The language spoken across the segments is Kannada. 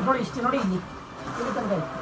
ನೋಡಿ ಇಷ್ಟು ನೋಡಿ ಇಲ್ಲಿ ಇಲ್ಲಿ ತನಕ ಇದೆ.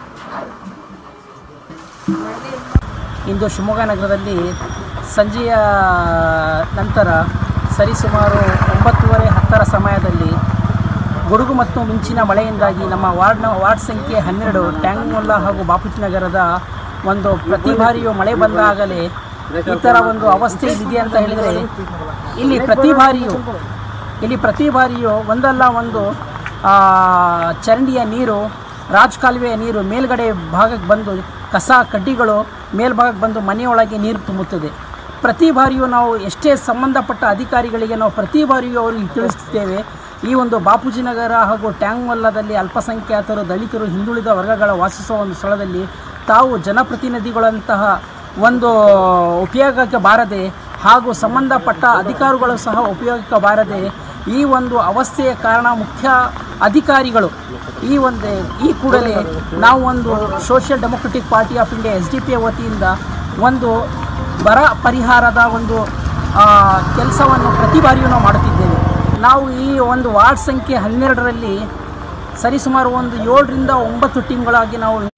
ಇಂದು ಶಿವಮೊಗ್ಗ ನಗರದಲ್ಲಿ ಸಂಜೆಯ ನಂತರ ಸರಿಸುಮಾರು ಒಂಬತ್ತುವರೆ ಹತ್ತರ ಸಮಯದಲ್ಲಿ ಗುಡುಗು ಮತ್ತು ಮಿಂಚಿನ ಮಳೆಯಿಂದಾಗಿ ನಮ್ಮ ವಾರ್ಡ್ನ ವಾರ್ಡ್ ಸಂಖ್ಯೆ ಹನ್ನೆರಡು ಟ್ಯಾಂಗ್ಮೊಲ್ಲ ಹಾಗೂ ಬಾಪೂಜಿ ನಗರದ ಒಂದು ಪ್ರತಿ ಬಾರಿಯೂ ಮಳೆ ಬಂದಾಗಲೇ ಈ ಥರ ಒಂದು ಅವಸ್ಥೆ ಇದೆ ಅಂತ ಹೇಳಿದರೆ ಇಲ್ಲಿ ಪ್ರತಿ ಬಾರಿಯೂ ಇಲ್ಲಿ ಪ್ರತಿ ಬಾರಿಯೂ ಒಂದಲ್ಲ ಒಂದು ಆ, ಚರಂಡಿಯ ನೀರು ರಾಜ್ ಕಾಲುವೆಯ ನೀರು ಮೇಲ್ಗಡೆ ಭಾಗಕ್ಕೆ ಬಂದು ಕಸ ಕಡ್ಡಿಗಳು ಮೇಲ್ಭಾಗಕ್ಕೆ ಬಂದು ಮನೆಯೊಳಗೆ ನೀರು ತುಂಬುತ್ತದೆ ಪ್ರತಿ ಬಾರಿಯೂ ನಾವು ಎಷ್ಟೇ ಸಂಬಂಧಪಟ್ಟ ಅಧಿಕಾರಿಗಳಿಗೆ ನಾವು ಪ್ರತಿ ಬಾರಿಯೂ ಅವರಿಗೆ ತಿಳಿಸುತ್ತೇವೆ ಈ ಒಂದು ಬಾಪೂಜಿ ನಗರ ಹಾಗೂ ಟ್ಯಾಂಗ್ಮಲ್ಲದಲ್ಲಿ ಅಲ್ಪಸಂಖ್ಯಾತರು ದಲಿತರು ಹಿಂದುಳಿದ ವರ್ಗಗಳ ವಾಸಿಸುವ ಒಂದು ಸ್ಥಳದಲ್ಲಿ ತಾವು ಜನಪ್ರತಿನಿಧಿಗಳಂತಹ ಒಂದು ಉಪಯೋಗಕ್ಕೆ ಬಾರದೆ ಹಾಗೂ ಸಂಬಂಧಪಟ್ಟ ಅಧಿಕಾರಿಗಳು ಸಹ ಉಪಯೋಗಕ್ಕೆ ಬಾರದೆ ಈ ಒಂದು ಅವಸ್ಥೆಯ ಕಾರಣ ಮುಖ್ಯ ಅಧಿಕಾರಿಗಳು ಈ ಒಂದು ಈ ಕೂಡಲೇ ನಾವು ಒಂದು social democratic party of India S D P ವತಿಯಿಂದ ಒಂದು ಬರ ಪರಿಹಾರದ ಒಂದು ಕೆಲಸವನ್ನು ಪ್ರತಿ ಬಾರಿಯೂ ನಾವು ಮಾಡುತ್ತಿದ್ದೇವೆ ನಾವು ಈ ಒಂದು ವಾರ್ಡ್ ಸಂಖ್ಯೆ ಹನ್ನೆರಡರಲ್ಲಿ ಸರಿಸುಮಾರು ಒಂದು ಏಳರಿಂದ ಒಂಬತ್ತು ಟೀಮ್ಗಳಾಗಿ ನಾವು